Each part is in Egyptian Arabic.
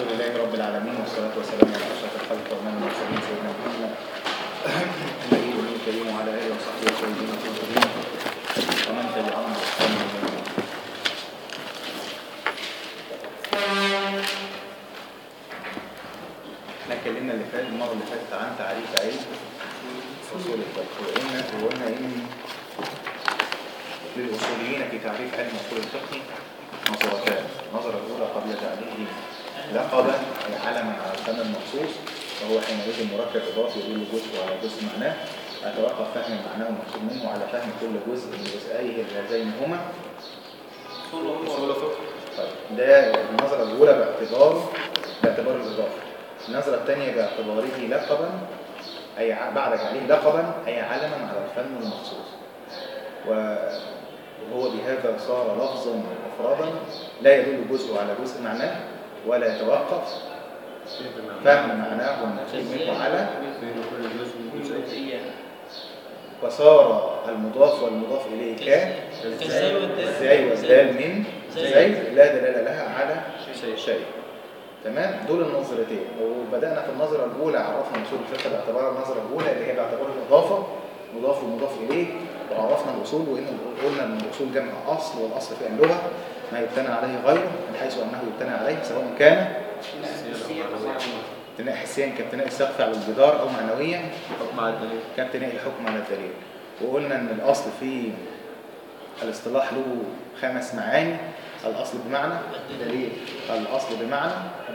لله رب العالمين والصلاة والسلام على أشرف الخلق ومن المرسلين سيدنا محمد النبي الأمي الكريم وعلى آله وصحبه الطيبين الطاهرين ومن تبعهم بإحسان إلى يوم الدين. احنا اتكلمنا اللي فات المرة اللي فاتت عن تعريف علم أصول الفقه وقلنا وقلنا إن للأصوليين في تعريف علم أصول الفقه نظرتان النظرة الأولى قبل تعريفه لقبا أي علما على الفن المخصوص وهو حينئذ مركب إضافي يدل جزء على جزء معناه أتوقف فهم معناه المقصود منه على فهم كل جزء من جزئيه اللذين هما أصول فقه طيب ده النظرة الأولى باعتباره باعتبار الإضافة النظرة الثانية باعتباره لقبا أي ع- بعد عليه لقبا أي علما على الفن المخصوص وهو بهذا صار لفظا مفردا لا يدل جزء على جزء معناه ولا يتوقف فهم معناه المقصود منه على وصار المضاف والمضاف إليه كان كالزاي والدال. الزاي والدال من زي. زي لا دلالة لها على شيء تمام دول النظرتين وبدأنا في النظرة الأولى عرفنا أصول الفقه باعتبار النظرة الأولى اللي هي باعتبار الإضافة مضاف ومضاف إليه وعرفنا الأصول وإن قلنا إن الأصول جمع أصل والأصل في اللغة ما يبتنى عليه غيره من حيث أنه يبتنى عليه سواء كان ابتناء حسيا كابتناء السقف على الجدار أو معنويا حكم على الدليل كابتناء الحكم على الدليل وقلنا ان الاصل في الاصطلاح له خمس معاني الاصل بمعنى الدليل. الاصل بمعنى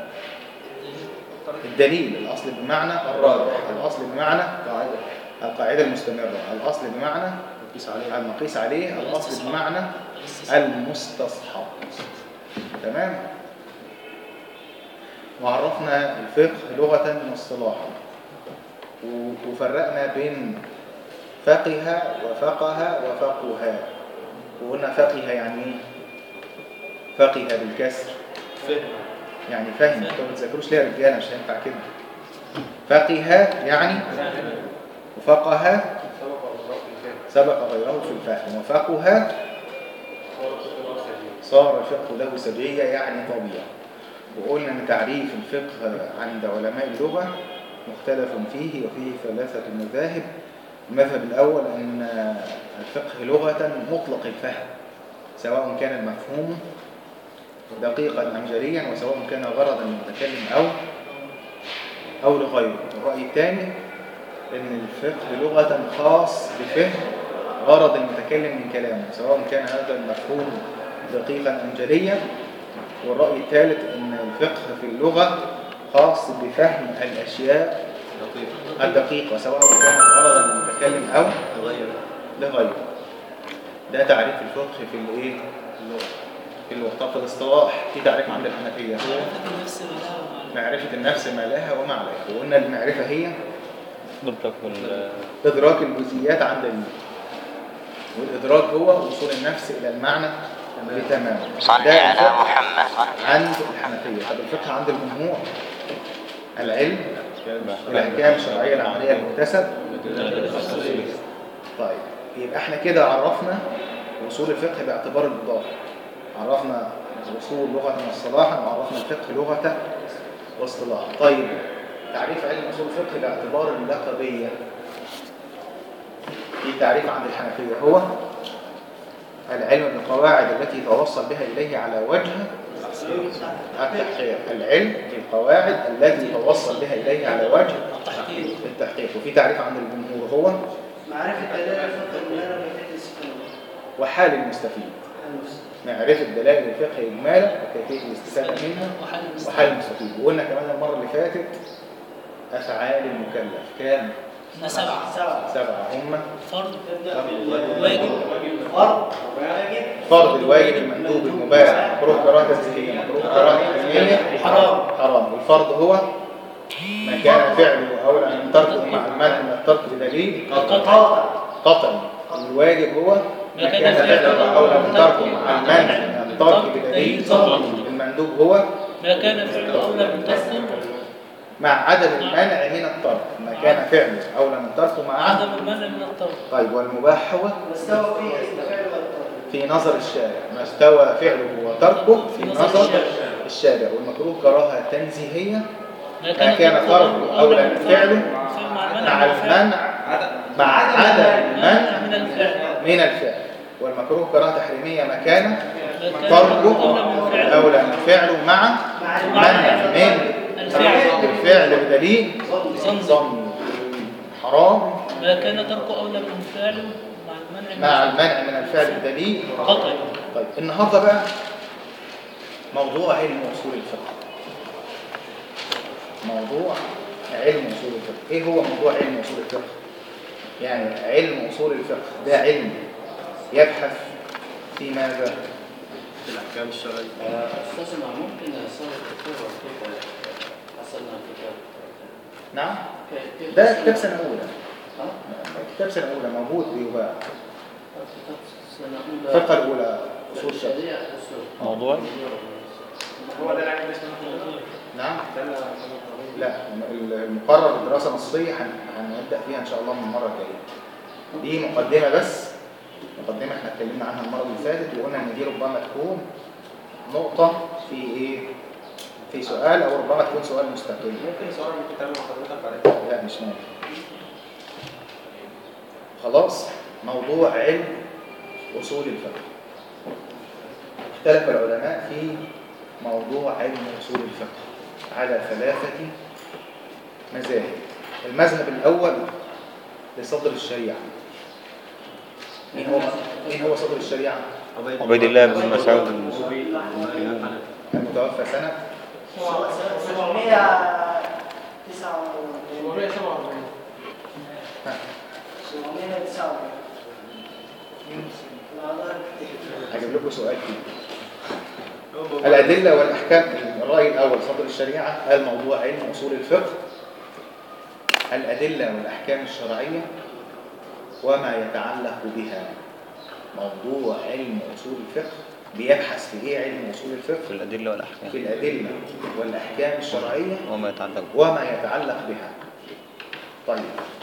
الدليل الاصل بمعنى الرابع الاصل بمعنى القاعده المستمره الاصل بمعنى نقيس عليه المقيس عليه الاصل بمعنى الاستصحاب. المستصحب تمام وعرفنا الفقه لغة واصطلاحا و- وفرقنا بين فقه وفقه وفقها وقلنا فقه يعني ايه فقه بالكسر فهم يعني فهم انتوا ما بتذاكروش ليه يا رجاله مش هينفع كده فقه يعني وفقه سبق غيره في الفهم وفقه صار الفقه له سجية يعني طبيعة وقلنا ان تعريف الفقه عند علماء اللغة مختلف فيه وفيه ثلاثة مذاهب المذهب الأول أن الفقه لغة مطلق الفهم سواء كان المفهوم دقيقا أم جليا وسواء كان غرضا للمتكلم أو أو لغيره الرأي الثاني أن الفقه لغة خاص بفهم غرض المتكلم من كلامه سواء كان هذا المفهوم دقيقا أم جليا والرأي الثالث أن الفقه في اللغة خاص بفهم الأشياء دقيق الدقيقة سواء كانت غرضا للمتكلم أو تغير لغيره ده تعريف الفقه في الايه في اللغة طب في الاصطلاح في تعريف عند الحنفية معرفة النفس بها ومعنى معرفة النفس ما لها وما عليها وقلنا المعرفة هي مطلق ال- إدراك الجزئيات عن دليل والإدراك هو وصول النفس إلى المعنى بتمام صل ده على الفقه محمد عند الحنفية طب الفقه عند الجمهور العلم بالأحكام الشرعية العملية المكتسب طيب يبقى احنا كده عرفنا وصول الفقه باعتبار الإضافة عرفنا الوصول لغة واصطلاحا وعرفنا الفقه لغة واصطلاحا طيب تعريف علم اصول الفقه باعتبار اللقبية في تعريف عند الحنفية هو العلم بالقواعد التي توصل بها إليه على وجه التحقيق العلم بالقواعد التي توصل بها إليه على وجه التحقيق التحقيق وفي تعريف عند الجمهور هو معرفة دلالة الفقه المنارة وكيفية الاستفادة وحال المستفيد معرفة دلائل الفقه إجمالا وكيفية الاستفادة منها وحل المستقبل. وحال المستفيد وقلنا كمان المرة اللي فاتت أفعال المكلف كام؟ سبعة سبعة سبعة هم فرض فرض واجب فرض واجب فرض الواجب المندوب المباح مكروه كراهة تزكية مكروه كراهة تحمية حرام. حرام والفرض هو ما كان فعله أولى من تركه مع المنع من الترك بدليل القطع قطعي الواجب هو ما كان فعله أولى من تركه مع المنع من الترك بدليل قطعي. المندوب هو ما كان فعل أولى من تسلم مع عدم المنع من الترك ما كان فعله أولى من تركه مع عدم المنع من الطرد طيب والمباح هو واستوى فيه الفعل والطرد في نظر الشارع ما استوى فعله وتركه في نظر الشارع والمكروه كراهة تنزيهية ما ما كان تركه أولى من فعله مع المنع مع عدم المنع من الفعل من الفعل والمكروه كراهة تحريمية ما كان ما كان تركه أولى من فعله أولى من فعله مع منع من الفعل الفعل بدليل ظن ظن حرام ما كان تركه أولى من فعله مع المنع من مع الفعل. المنع من الفعل بدليل قطعي طيب النهارده بقى موضوع علم اصول الفقه موضوع علم اصول الفقه ايه هو موضوع علم اصول الفقه يعني علم اصول الفقه ده علم يبحث في ماذا في الأحكام الشرعية أستاذ ما ممكن أصور الكتاب كيف حصلنا الكتاب نعم كيف ده حصلنا- كتاب سنه اولى ها؟ كتاب سنه اولى موجود بيباع كتاب سنة أولى الفقه الاولى اصول الفقه شريعة أصول موضوع؟ هو ده العلم اسمه نعم لا المقرر دراسة نصية هن- هنبدأ فيها إن شاء الله من المرة الجاية دي مقدمة بس مقدمة احنا اتكلمنا عنها المرة اللي فاتت وقلنا إن دي ربما تكون نقطة في إيه؟ في سؤال أو ربما تكون سؤال مستقل ممكن صور من كتاب حضرتك بعد كده لا مش ممكن خلاص موضوع علم أصول الفقه اختلف العلماء في موضوع علم أصول الفقه على ثلاثة مذاهب المذهب الأول لصدر الشريعة مين هو مين هو صدر الشريعة؟ عبيد الله بن مسعود المتوفى سنة 749 ها، 749 هجيب لكم سؤال فيه الأدلة والأحكام الرأي الأول صدر الشريعة قال موضوع علم أصول الفقه الأدلة والأحكام الشرعية وما يتعلق بها موضوع علم أصول الفقه بيبحث في إيه علم أصول في الفقه الأدلة والأحكام في الأدلة والأحكام الشرعية وما يتعلق به. وما يتعلق بها طيب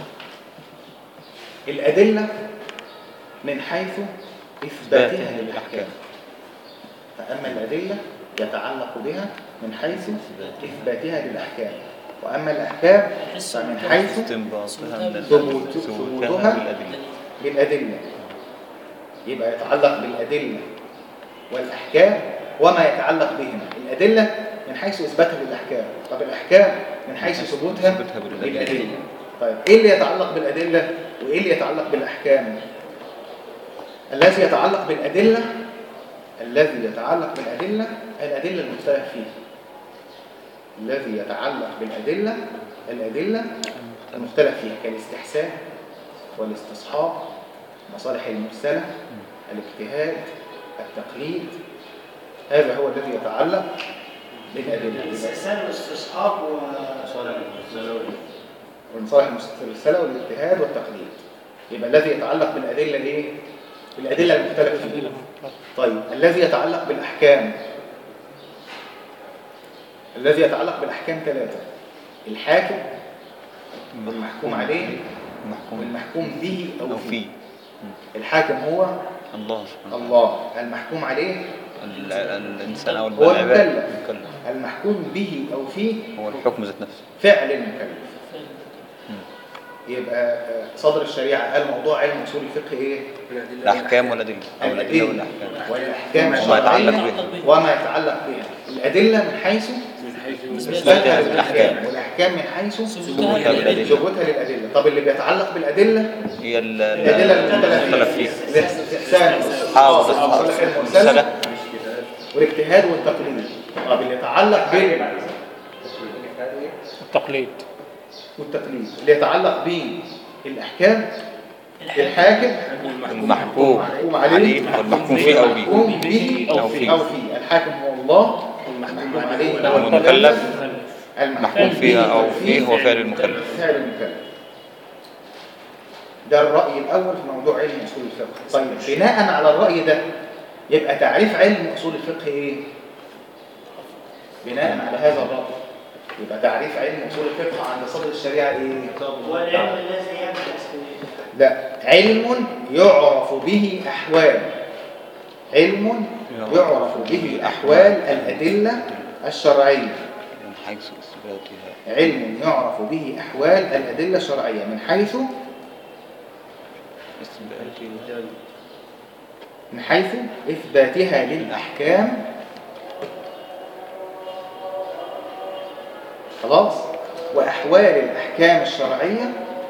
الأدلة من حيث إثباتها إثباتها للأحكام فأما الأدلة يتعلق بها من حيث إثباتها للأحكام وأما الأحكام فمن حيث استنباطها من ثبوت- ثبوتها ثبوتها بالأدلة بالأدلة يبقى يتعلق بالأدلة والأحكام وما يتعلق بهما الأدلة من حيث إثباتها للأحكام طب الأحكام من حيث ثبوتها ثبوتها بالأدلة. بالأدلة طيب إيه اللي يتعلق بالأدلة وإيه اللي يتعلق بالأحكام الذي يتعلق بالأدلة الذي يتعلق بالأدلة الأدلة المختلف فيها الذي يتعلق بالأدلة الأدلة المختلف فيها كالاستحسان والاستصحاب مصالح المرسلة الاجتهاد التقليد هذا هو الذي يتعلق بالأدلة الاستحسان والاستصحاب و والمصالح المرسلة والاجتهاد والتقليد يبقى الذي يتعلق بالأدلة الايه؟ بالأدلة المختلف فيها طيب الذي يتعلق بالأحكام الذي يتعلق بالأحكام ثلاثة الحاكم والمحكوم عليه المحكوم والمحكوم به أو أو فيه فيه الحاكم هو الله سبحانه وتعالى الله المحكوم عليه ال- الإنسان أو هو العباد المكلف. المكلف المحكوم به أو فيه هو الحكم ذات نفسه فعل المكلف يبقى آه، صدر الشريعة قال موضوع علم أصول الفقه إيه؟ الأحكام والأدلة أو الأدلة الأدلة والأحكام والأحكام وما يتعلق الشرعية بها وما يتعلق بها الأدلة من حيث إثباتها إثباتها للأحكام للأحكام. والأحكام من حيث ثبوتها بالأدلة. ثبوتها للأدلة طب اللي بيتعلق بالأدلة هي ال- الأدلة المختلف المختلف فيها فيها الاستحسان أصحاب والمصالح المرسلة المرسلة والاجتهاد والتقليد طب اللي يتعلق بال التقليد والتقليد اللي يتعلق بالأحكام الحاكم المحكوم المحكوم عليه عليه والمحكوم فيه أو به المحكوم به أو أو فيه. فيه أو فيه الحاكم هو الله المحكوم عليه هو والمكلف المحكوم محكوم فيها به أو فيه هو فعل المكلف فعل المكلف ده الرأي الأول في موضوع علم أصول الفقه طيب بناء على الرأي ده يبقى تعريف علم أصول الفقه إيه؟ بناء على هذا الرأي يبقى تعريف علم أصول الفقه عند صدر الشريعة إيه؟ والعلم الذي يبحث في لا علم يعرف به أحوال علم يعرف به أحوال الأدلة الشرعية من حيث إثباتها علم يعرف به أحوال الأدلة الشرعية من حيث إثباتها من حيث إثباتها للأحكام خلاص وأحوال الأحكام الشرعية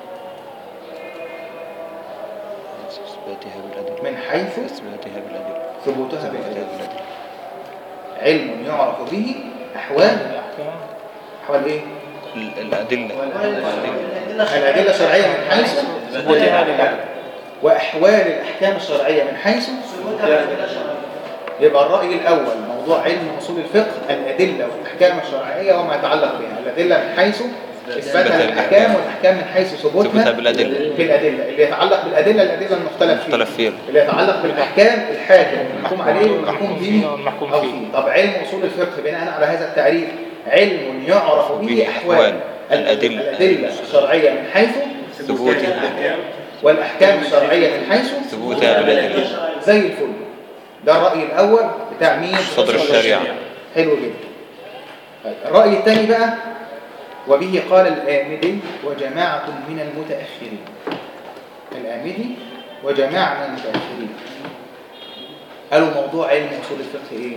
إثباتها بالأدلة من حيث إثباتها بالأدلة ثبوتها إثباتها بالأدلة بالأدلة علم يعرف به أحوال الأحكام أحوال إيه؟ ال- الأدلة الأدلة الشرعية من حيث ثبوتها بالأدلة وأحوال الأحكام الشرعية من حيث ثبوتها بالأدلة الشرعية. يبقى الرأي الأول موضوع علم أصول الفقه الأدلة والأحكام الشرعية وما يتعلق بها الأدلة من حيث إثباتها للأحكام والأحكام من حيث ثبوتها ثبوتها بالأدلة بالأدلة اللي يتعلق بالأدلة الأدلة المختلف فيها مختلف فيها اللي يتعلق بالأحكام الحاكم المحكوم عليه والمحكوم به والمحكوم أو فيه. فيه طب علم أصول الفقه بناء على هذا التعريف علم يعرف به به أحوال أحوال الأدلة. الأدلة الشرعية من حيث ثبوتها والأحكام الشرعية من حيث ثبوتها بالأدلة زي الفل ده الرأي الأول بتاع مين؟ صدر الشريعة حلو جدا طيب، الرأي الثاني بقى وبه قال الآمدي وجماعة من المتأخرين الآمدي وجماعة من المتأخرين قالوا موضوع علم أصول الفقه إيه؟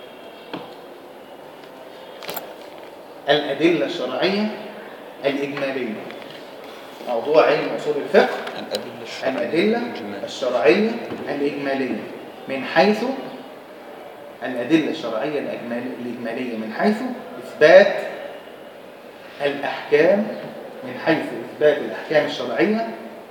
الأدلة الشرعية الإجمالية موضوع علم أصول الفقه الأدلة الشرعية الأدلة الإجمال. الشرعية الإجمالية من حيث الأدلة الشرعية الإجمال- الإجمالية من حيث إثبات الأحكام من حيث إثبات الأحكام الشرعية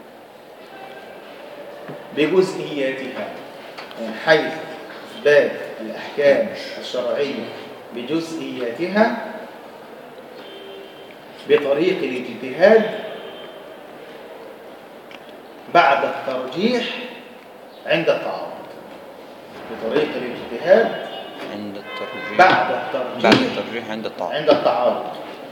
بجزئياتها من حيث إثبات الأحكام الشرعية بجزئياتها بطريق الاجتهاد بعد الترجيح عند التعارض بطريق الاجتهاد عند الترجيح بعد بعد الترجيح الترجيح عند الطعام عند التعارض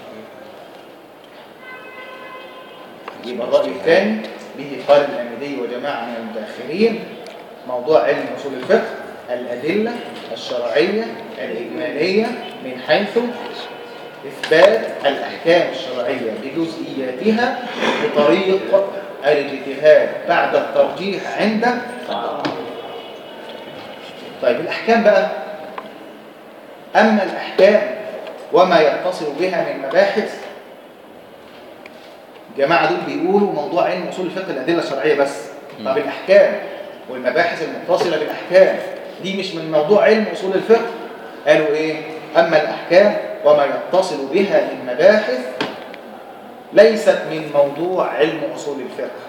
يبقى الرأي الثاني به قال الأمدي وجماعة من المتأخرين موضوع علم أصول الفقه الأدلة الشرعية الإجمالية من حيث إثبات الأحكام الشرعية بجزئياتها بطريق الاجتهاد بعد الترجيح عند طيب الأحكام بقى أما الأحكام وما يتصل بها من مباحث الجماعة دول بيقولوا موضوع علم أصول الفقه الأدلة الشرعية بس طب الأحكام والمباحث المتصلة بالأحكام دي مش من موضوع علم أصول الفقه قالوا إيه أما الأحكام وما يتصل بها من مباحث ليست من موضوع علم أصول الفقه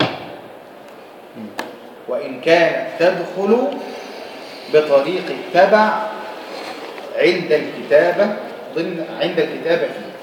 وإن كانت تدخل بطريق التبع عند الكتابة ضمن عند الكتابة فيه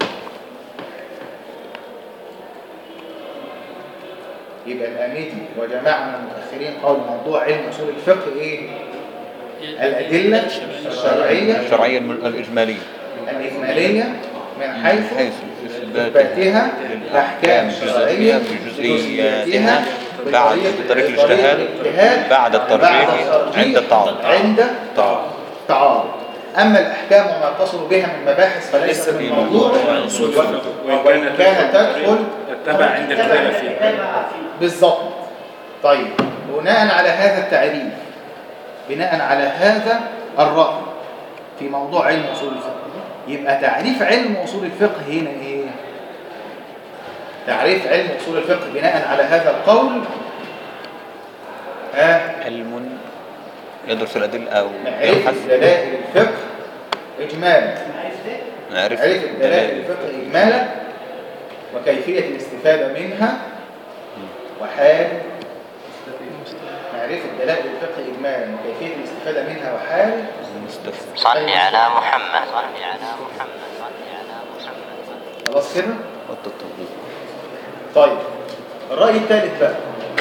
يبقى الأميدي وجماعة من المتأخرين قالوا موضوع علم أصول الفقه إيه؟ الأدلة الشرعية الشرعية الم- الإجمالية الإجمالية من حيث حيث إثباتها إثباتها الأحكام الشرعية بجزئياتها بعد بطريق الاجتهاد بعد الترجيح عند التعارض عند التعارض تعارض أما الأحكام وما يتصل بها من مباحث فليس من موضوع وإن كانت تدخل التبع عند الكتابة فيه الكتابة فيه. بالضبط طيب بناء على هذا التعريف بناء على هذا الرأي في موضوع علم أصول الفقه يبقى تعريف علم أصول الفقه هنا إيه؟ تعريف علم أصول الفقه بناء على هذا القول ها علم يدرس الأدلة أو معرفة يبحث دلائل الفقه إجمالا عارف ده؟ معرفة معرفة دلائل دلائل الفقه إجمالا وكيفية الاستفادة منها وحال معرفة دلائل الفقه إجمالا وكيفية الاستفادة منها وحال المستفيد صل على محمد صل على محمد صل على محمد خلاص كده؟ والتطبيق طيب الرأي الثالث بقى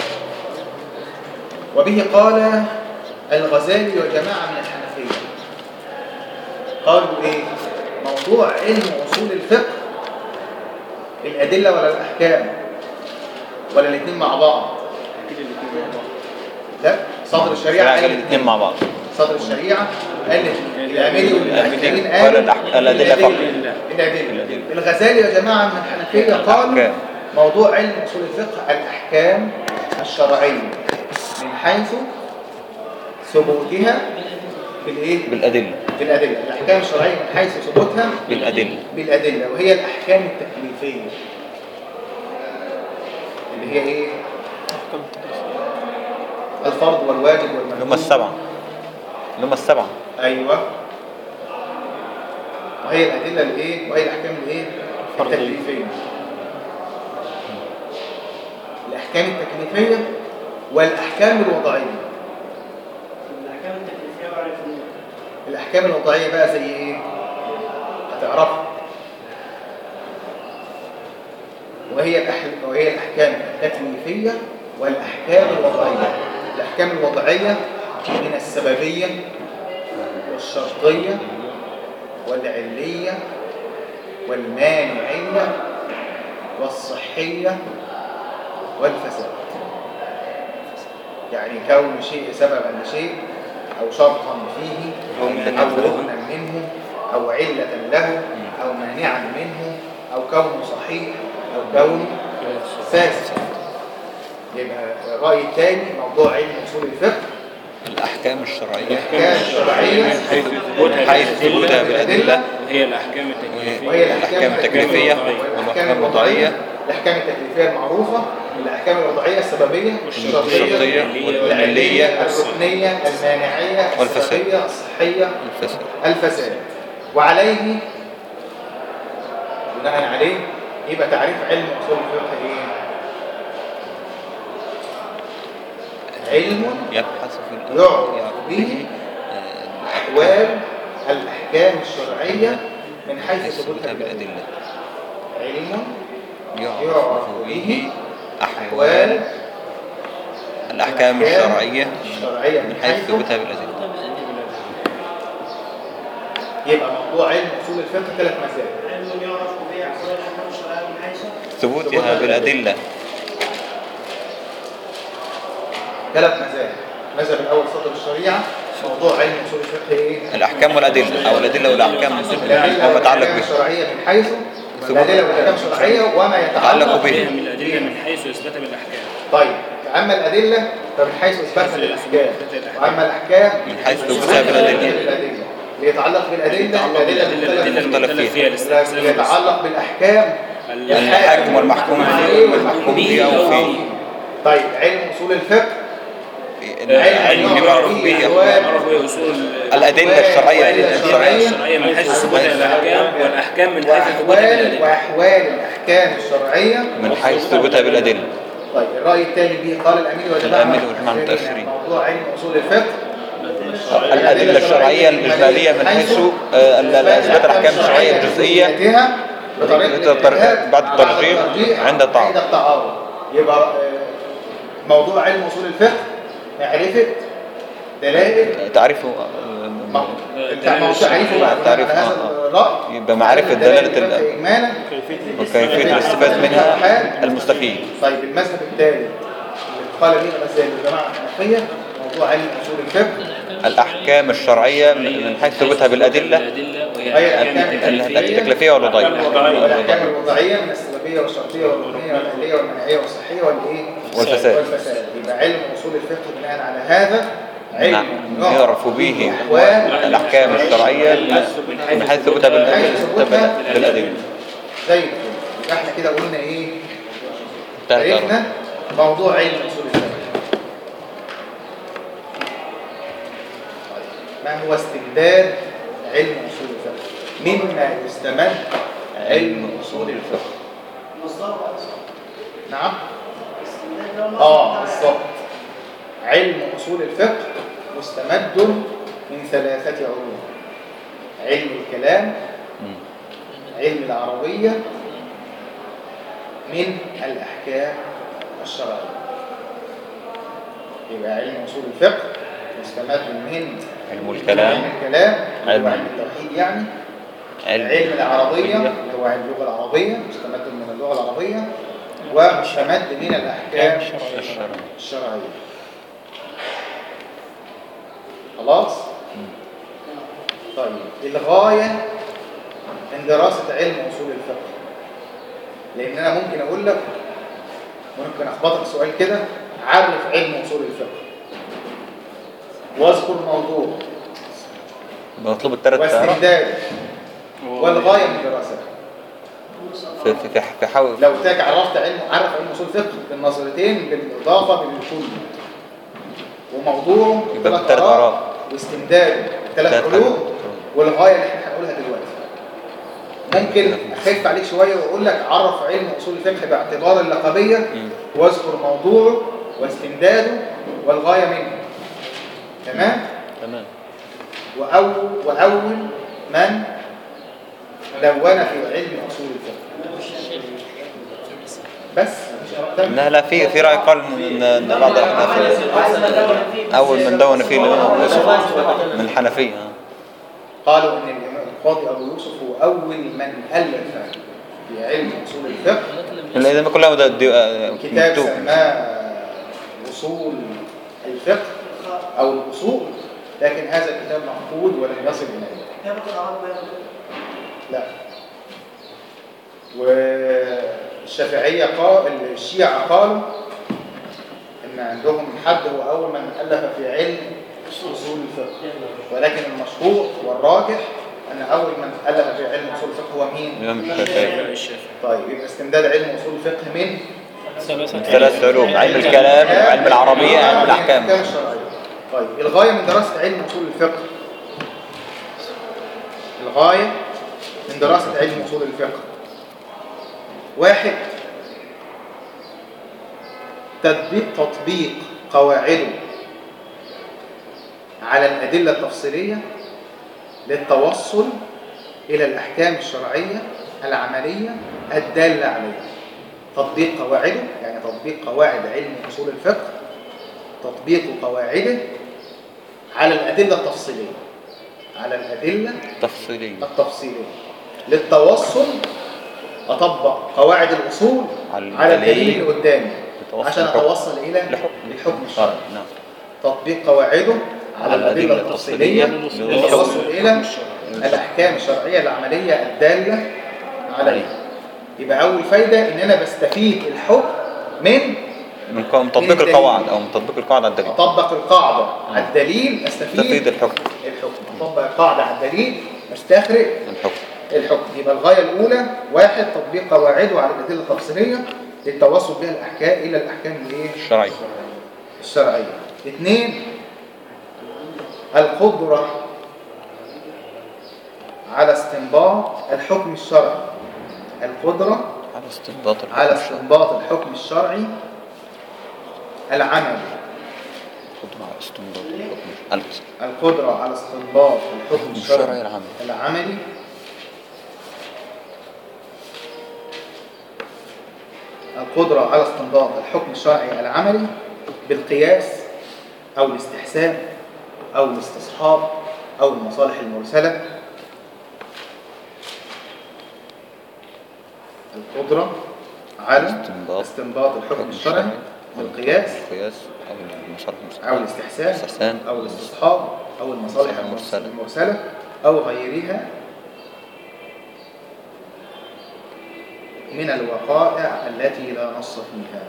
وبه قال الغزالي وجماعة من الحنفية قالوا إيه؟ موضوع علم أصول الفقه الأدلة ولا الأحكام ولا الاثنين مع بعض لا صدر الشريعة الشريعة قال قال الاثنين مع بعض صدر الشريعة قال الأمري والمحكمين قال قالوا الأح- الأدلة فقط. الأدلة الأدلة. الغزالي يا جماعة من الحنفية قالوا الأحكام. موضوع علم أصول الفقه الأحكام الشرعية من حيث ثبوتها بالإيه؟ بالأدلة بالأدلة الأحكام الشرعية من حيث ثبوتها بالأدلة بالأدلة وهي الأحكام التكليفية اللي هي إيه؟ الفرض والواجب اللي هم والمندوب السبعة اللي هم السبعة أيوة وهي الأدلة الإيه؟ وهي الأحكام الإيه؟ التكليفية الأحكام التكليفية والأحكام الوضعية الأحكام التكليفية بعرف إنه الأحكام الوضعية بقى زي إيه؟ هتعرفها وهي الأح- وهي الأحكام التكليفية والأحكام الوضعية الأحكام الوضعية من السببية والشرطية والعلية والمانعية والصحية والفساد يعني كون شيء سببا لشيء أو شرطا فيه أو أو علة له. ركنا منه أو علة له أو مانعا منه أو كونه صحيح أو كونه فاسد يبقى الرأي الثاني موضوع علم أصول الفقه الأحكام الشرعية الأحكام الشرعية حيث ثبوتها حيث ثبوتها بالأدلة وهي الأحكام التكليفية وهي الأحكام التكليفية والأحكام الوضعية الأحكام التكليفية المعروفة الأحكام الوضعية السببية الشرطية الشرطية والعلية العلية الركنية المانعية والفساد. السببية الصحية الفساد الفساد وعليه بناء عليه يبقى تعريف علم اصول الفقه ايه علم يبحث في يعرف به آه، احوال الاحكام الشرعيه من حيث حيث ثبوتها ثبوتها بالادله بالأدلة علم يعرف يعرف به به أحوال الأحكام الشرعية الشرعيه من حيث ثبوتها بالأدلة يبقى موضوع علم اصول الفقه ثلاث مسائل علم يعرف به أحوال الأحكام الشرعية من حيث ثبوتها بالأدلة ثلاث مذاهب المذهب الاول صدر الشريعه موضوع علم اصول الفقه ايه الأحكام والأدلة أو الأدلة والأحكام الأدلة وما يتعلق والأحكام به الشرعية من حيث ثبوت. الأدلة والأحكام الشرعية وما يتعلق يتعلق به. من الأدلة من حيث إثبات بالأحكام طيب أما الأدلة فمن حيث إثباتها للأحكام وأما الأحكام من حيث ثبوتها بالأدلة بالأدلة اللي يتعلق بالأدلة يتعلق الأدلة بالأدلة الأدلة المختلف المختلف فيها الاستحسان اللي يتعلق بالأحكام الحاكم والمحكوم فيه والمحكوم به أو فيه طيب علم أصول الفقه العلم يعرف به يعرف به أصول الأدلة الشرعية الأدلة الشرعية الشرعية من حيث ثبوتها بالأحكام والأحكام من حيث ثبوتها وأحوال بالأدلة وأحوال الأحكام الشرعية من حيث ثبوتها بالأدلة طيب الرأي الثاني به قال الأمير وجماعة الأمير وجماعة المتأخرين. موضوع علم أصول الفقه الأدلة الشرعية الإجمالية من حيث آه، ال- إثبات الأحكام الشرعية الجزئية بذاتها بطريقة بطريقة الاجتهاد بعد الترجيح عند التعارض. عند التعارض يبقى آه، موضوع علم أصول الفقه معرفة دلائل تعريفه ما- التع- تعريفه بقى بناء تعريف، على هذا آه، الرأي يبقى معرفة دلائل دلالة ال- الفقه إجمالا وكيفية الاستفادة منها المستفيد طيب المذهب الثالث اللي قال به المذاهب الجماعة الحنفية موضوع علم أصول الفقه الأحكام الشرعية من حيث ثبوتها بالأدلة الأدلة هي وهي الأحكام الأحكام التكليفية والوضعية والأحكام الوضعية من السببية والشرطية والركنية والأهلية والمنعية والصحية والإيه؟ والفساد. والفساد يبقى علم أصول الفقه بناء على هذا علم نعم يعرف به أحوال الأحكام الشرعية من حيث ثبوتها بالأدلة بالأدلة زي الفل يبقى احنا كده قلنا إيه؟ انتهت عرفنا موضوع علم أصول الفقه ما هو استمداد علم أصول الفقه؟ مما يستمد علم أصول الفقه مصدره أصلا نعم استمداد ده المصدر اه بتاع بالظبط علم اصول الفقه مستمد من ثلاثه علوم علم الكلام مم. علم العربيه من الاحكام الشرعيه يبقى علم اصول الفقه مستمد من علم الكلام علم الكلام اللي علم- هو علم التوحيد يعني علم علم العربيه اللي هو علم اللغه العربيه مستمد من اللغه العربيه ومستمد من الاحكام الشرعية الشرعية خلاص طيب الغاية من دراسة علم أصول الفقه لأن أنا ممكن أقول لك ممكن أخبطك سؤال كده عرف علم أصول الفقه واذكر موضوع مطلوب الثلاث واستمداد والغاية من دراسته في في في, في حاول لو تاج عرفت علم عرف علم أصول الفقه بالنظرتين بالإضافة بالكل وموضوعه يبقى ثلاث بالثلاث آراء آراء. واستمداد ثلاث ثلاث علوم علوم. والغاية اللي احنا هنقولها دلوقتي ممكن اخف عليك شوية واقول لك عرف علم اصول الفقه باعتبار اللقبية مم. واذكر موضوعه واستمداده والغاية منه تمام تمام وأول, وأول من دون في علم اصول الفقه بس مش أكتر. لا لا في في رأي قال ان إن بعض الاحناف اول من دون فيه الامام ابو يوسف من الحنفيه آه. قالوا ان الامام القاضي ابو يوسف هو اول من الف في علم اصول الفقه الا اذا كلها ده- دي- آه، كتاب مكتوب سماه اصول الفقه او الاصول لكن هذا الكتاب مفقود ولم يصل اليه كتاب القراءات بقى لا والشافعيه قال الشيعه قالوا ان عندهم حد هو اول من الف في علم اصول الفقه ولكن المشهور والراجح ان اول من الف في علم اصول الفقه هو مين الامام الشافعي الشافعي طيب يبقى استمداد علم اصول الفقه من من ثلاث علوم علم الكلام وعلم العربيه علم الاحكام الاحكام الشرعيه طيب الغايه من دراسه علم اصول الفقه الغايه من دراسه علم اصول الفقه واحد تطبيق تطبيق قواعده على الادله التفصيليه للتوصل الى الاحكام الشرعيه العمليه الداله عليها تطبيق قواعده يعني تطبيق قواعد علم اصول الفقه تطبيق قواعده على الادله التفصيليه على الادله تفصيليه التفصيليه للتوصل اطبق قواعد الاصول على على الدليل الدليل. اللي قدامي لتوصل عشان الحكم. اتوصل الى لحكم الحكم الشرعي نعم تطبيق قواعده على الادله التفصيليه للتوصل الى الاحكام الشرعيه العمليه الداله عليها يبقى اول فايده ان انا بستفيد الحكم من من قو- من تطبيق القواعد او من تطبيق القواعد على الدليل اطبق القاعده على الدليل تفيد استفيد الحكم الحكم اطبق القاعده على الدليل استخرج الحكم الحكم يبقى الغايه الاولى واحد تطبيق قواعده على الادله التفصيليه للتوصل بها الاحكام الى الاحكام الايه الشرعي الشرعيه اثنين القدره على استنباط الحكم الشرعي القدره على استنباط الحكم على الشرعي. استنباط الحكم الشرعي العملي القدرة على استنباط الحكم الشرعي. القدرة على استنباط الحكم الشرعي الشرعي العملي. العملي القدرة على استنباط الحكم الشرعي العملي بالقياس أو الاستحسان أو الاستصحاب أو المصالح المرسلة القدرة على استنباط استنباط الحكم الحكم الشرعي الشرعي. بالقياس القياس او المصالح أو المرسلة الاستحسان الاستحسان. أو الاستصحاب أو المصالح المرسلة. المرسلة أو غيرها من الوقائع التي لا نص فيها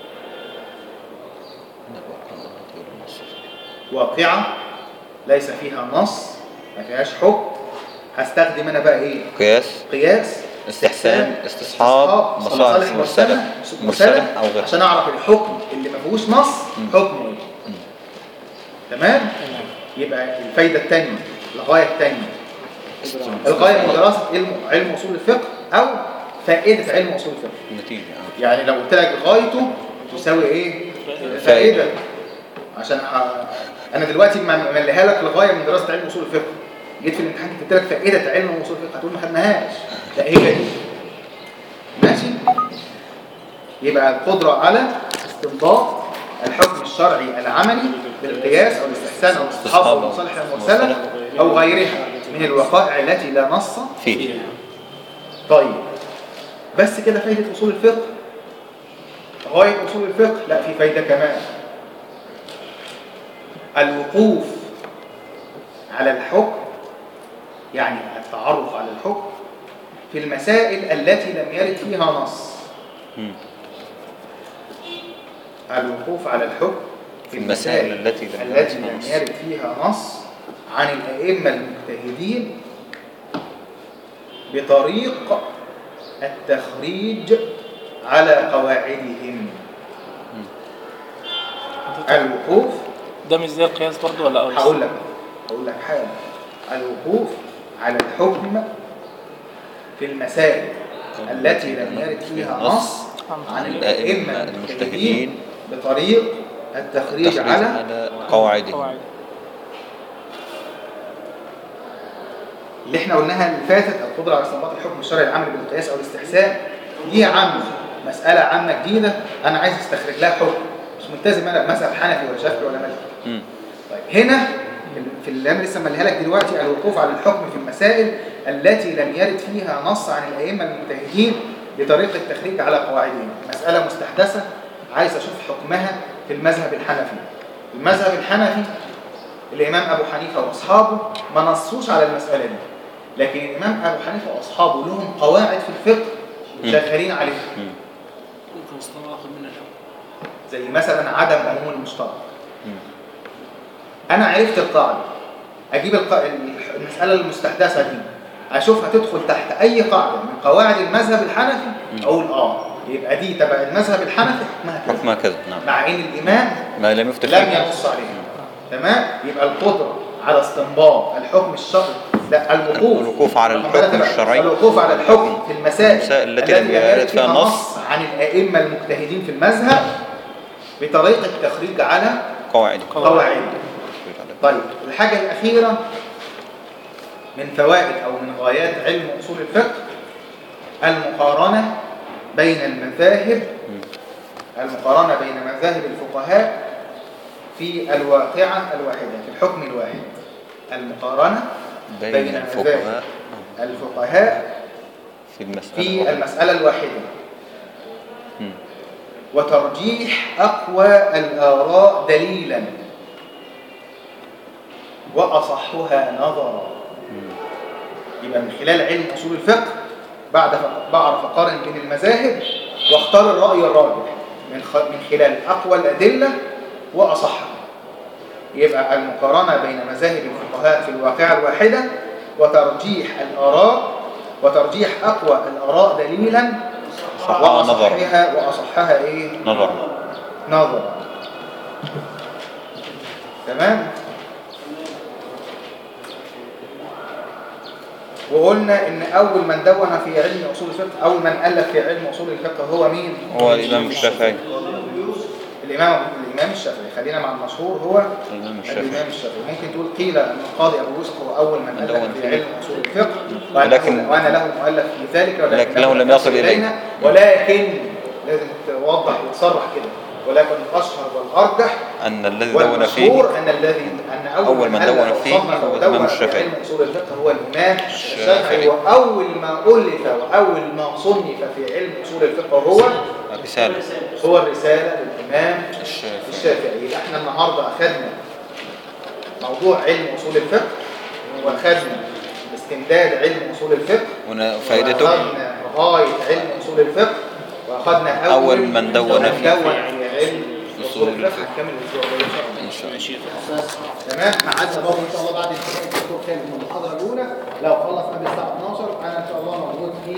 واقعة ليس فيها نص ما فيهاش حكم هستخدم أنا بقى إيه قياس قياس استحسان استصحاب مصالح مرسلة مرسلة او غيرها عشان أعرف الحكم اللي ما فيهوش نص حكم إيه تمام يبقى الفايدة الثانية الغاية الثانية الغاية من دراسة علم علم أصول الفقه أو فائدة علم أصول الفقه النتيجة آه. يعني لو قلت لك غايته تساوي إيه؟ فائدة. فائدة عشان ح... أنا دلوقتي م- مليها لك الغاية من دراسة علم أصول الفقه جيت في الامتحان كتبت لك فائدة علم أصول الفقه هتقول ما خدناهاش لا هي دي ماشي؟ يبقى القدرة على استنباط الحكم الشرعي العملي بالقياس أو الاستحسان أو الاستصحاب أو المصالح المرسلة أو غيرها من الوقائع التي لا نص فيه طيب بس كده فايدة أصول الفقه غاية أصول الفقه لا في فايدة كمان الوقوف على الحكم يعني التعرف على الحكم في المسائل التي لم يرد فيها نص مم. الوقوف على الحكم في المسائل التي لم يرد التي فيها لم نص. يرد فيها نص عن الأئمة المجتهدين بطريق التخريج على قواعدهم الوقوف ده مش زي القياس برضو ولا أول هقول لك هقول لك حاجة الوقوف على الحكم في المسائل التي لم يرد فيها نص عن الأئمة المجتهدين بطريق التخريج تخريج على على قواعده قواعد اللي احنا قلناها اللي فاتت القدرة على استنباط الحكم الشرعي العمل بالقياس او الاستحسان دي عامة مسألة عامة جديدة انا عايز استخرج لها حكم مش ملتزم انا بمذهب حنفي ولا شافعي ولا مالكي مم. طيب هنا في اللي انا لسه ماليها لك دلوقتي الوقوف على الحكم في المسائل التي لم يرد فيها نص عن الائمه المجتهدين بطريقه التخريج على قواعدهم مساله مستحدثه عايز اشوف حكمها في المذهب الحنفي المذهب الحنفي الامام ابو حنيفه واصحابه ما نصوش على المساله دي لكن الامام ابو حنيفه واصحابه لهم قواعد في الفقه مم. شغالين عليها مم. ممكن مصطلح اخد منه الحكم زي مثلا عدم عموم المشترك مم. انا عرفت القاعده اجيب الق... المساله المستحدثه دي اشوفها تدخل تحت اي قاعده من قواعد المذهب الحنفي اقول اه يبقى دي تبع المذهب الحنفي حكمها كذا حكمها كذا نعم مع ان الامام ما لم يفتح لم فيه. ينص عليها تمام يبقى القدره على استنباط الحكم الشرعي لا الوقوف الوقوف على رقم الحكم ثلاثة بقى. الشرعي. الوقوف على الحكم في المسائل, المسائل التي لم يرد فيها نص عن الائمه المجتهدين في المذهب بطريقه التخريج على قواعده قواعد طيب الحاجة الأخيرة من فوائد أو من غايات علم أصول الفقه المقارنة بين المذاهب المقارنة بين مذاهب الفقهاء في الواقعة الواحدة في الحكم الواحد المقارنة بين بين الفقهاء الفقهاء في المسألة في الواحدة. المسألة الواحدة مم. وترجيح أقوى الآراء دليلا وأصحها نظرا يبقى من خلال علم أصول الفقه بعد ف- بعرف أقارن بين المذاهب واختار الرأي الراجح من خ- من خلال أقوى الأدلة وأصحها يبقى المقارنة بين مذاهب الفقهاء في الواقعة الواحدة وترجيح الآراء وترجيح أقوى الآراء دليلا صحها نظرا وأصحها وأصحها إيه؟ نظرا نظرا تمام وقلنا ان اول من دون في علم اصول الفقه اول من الف في علم اصول الفقه هو مين هو الإمام الشافعي الامام الامام الشافعي خلينا مع المشهور هو الإمام الشافعي الامام الشافعي ممكن تقول قيل ان القاضي ابو يوسف هو اول من دون الف في فيه. علم اصول الفقه ولكن- وأنه- وانا له مؤلف في ذلك لكن له لم يصل إلينا. ولكن لازم توضح وتصرح كده ولكن الاشهر والارجح أن الذي دون فيه والمشهور ان الذي ان اول, أول من دون ألف فيه وصنف هو ودون الإمام في الشافعي. علم اصول الفقه هو الامام الشافعي. الشافعي واول ما الف واول ما صنف في علم اصول الفقه هو رسالة هو الرساله للامام الشافعي الشافعي يبقى احنا النهارده اخذنا موضوع علم اصول الفقه واخذنا استمداد علم اصول الفقه هنا فائدته واخذنا غايه علم اصول الفقه واخذنا اول, أول من دون من فيه. دون في علم اصول أصول الفقه الفقه. هنكمل الاسبوع الجاي ان شاء الله إن شاء الله ماشي تمام معاذ برضه ان شاء الله بعد انتهاء الدكتور خالد